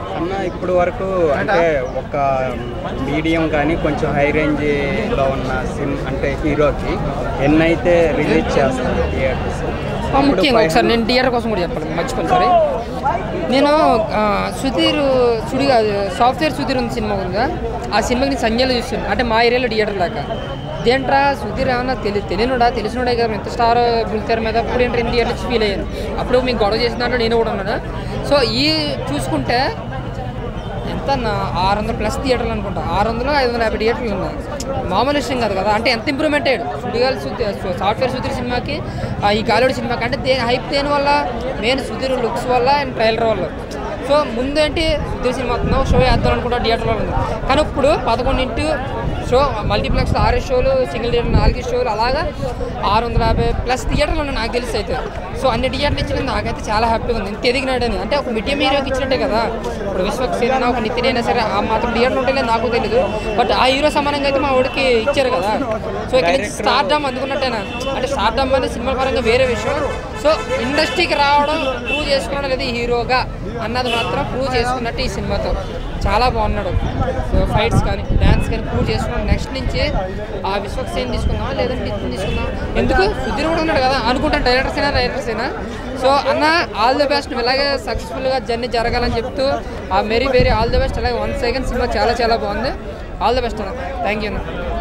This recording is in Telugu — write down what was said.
అన్న ఇప్పుడు వరకు అంటే ఒక మీడియం కానీ కొంచెం హై రేంజ్లో ఉన్న సిమ్ అంటే హీరోకి ఎన్నైతే రిలీజ్ చేస్తారు థియేటర్స్ ఆ, ముఖ్యంగా ఒకసారి నేను థియేటర్ కోసం కూడా చెప్పాలి మర్చిపోయి సరే నేను ఆ, సుధీర్ సుడి కాదు సాఫ్ట్వేర్ సుధీర్ ఉంది సినిమా ఉందా ఆ సినిమాకి నేను సంజయ్లో చూస్తాను అంటే మా ఏరియాలో థియేటర్ దాకా దేంట్రా సుధీర్ ఏమన్నా తెలి తెలియనుడా తెలిసినోడే కదా ఇంత స్టార్ బుల్తెర మీద అప్పుడు ఏంటి రెండు థియేటర్స్ ఫీల్ అయ్యాను అప్పుడు మీకు గొడవ చేసిన దాంట్లో నేను కూడా ఉన్నాను సో ఈ చూసుకుంటే ఎంత అన్న ఆరు వందల ప్లస్ థియేటర్లు అనుకుంటా ఆరు వందలు ఐదు వందల యాభై థియేటర్లు ఉన్నాయి మామూలు విషయం కాదు కదా అంటే ఎంత ఇంప్రూవ్మెంట్ అయ్యాడు సుడిగాలి సుధీర్ సాఫ్ట్వేర్ సుధీర్ సినిమాకి ఆ, ఈ గాలిడి సినిమాకి అంటే దే హైప్ దేని వల్ల మెయిన్ సుధీర్ లుక్స్ వల్ల అండ్ ట్రైలర్ వల్ల సో ముందు ఏంటి సుధీర్ సినిమా వస్తుందో షో వేద్దాం అనుకుంటా థియేటర్లో ఉంది కానీ ఇప్పుడు పదకొండింటి షో మల్టీప్లెక్స్ ఆరు షోలు సింగిల్ థియేటర్ నాలుగు షోలు అలాగా ఆరు వందల యాభై ప్లస్ థియేటర్లు ఉన్నాయి నాకు తెలిసి అయితే సో అన్ని థియేటర్లు ఇచ్చిన నాకైతే చాలా హ్యాపీగా ఉంది ఇంత ఎదిగినాడని అంటే ఒక మిడియం హీరోకి ఇచ్చినట్టే కదా ఇప్పుడు విశ్వక్సేన ఒక నితిన్ అయినా సరే ఆ మాత్రం థియేటర్లు ఉంటే నాకు తెలియదు బట్ ఆ హీరో సమానంగా అయితే మా వాడికి ఇచ్చారు కదా సో ఇక్కడ నుంచి స్టార్డమ్ అందుకున్నట్టేనా అంటే స్టార్డమ్ అనేది సినిమా పరంగా వేరే విషయం సో ఇండస్ట్రీకి రావడం ప్రూవ్ చేసుకోవడం లేదా ఈ హీరోగా అన్నది మాత్రం ప్రూవ్ చేసుకున్నట్టు ఈ సినిమాతో చాలా బాగున్నాడు సో ఫైట్స్ కానీ డ్యాన్స్ కానీ ప్రూవ్ చేసుకున్నాడు నెక్స్ట్ నుంచి ఆ విశ్వక్సేన్ తీసుకుందాం లేదంటే నితిన్ తీసుకుందాం ఎందుకు సుధీర్ కూడా ఉన్నాడు కదా అనుకుంటాను డైరెక్టర్స్ అయినా రైటర్స్ అయినా సో అన్న ఆల్ ది బెస్ట్ ఇలాగే సక్సెస్ఫుల్గా జర్నీ జరగాలని చెప్తూ ఆ మెరీ వెరీ ఆల్ ది బెస్ట్ అలాగే వన్ సెకండ్ సినిమా చాలా చాలా బాగుంది ఆల్ ది బెస్ట్ అన్న థ్యాంక్ యూ అన్న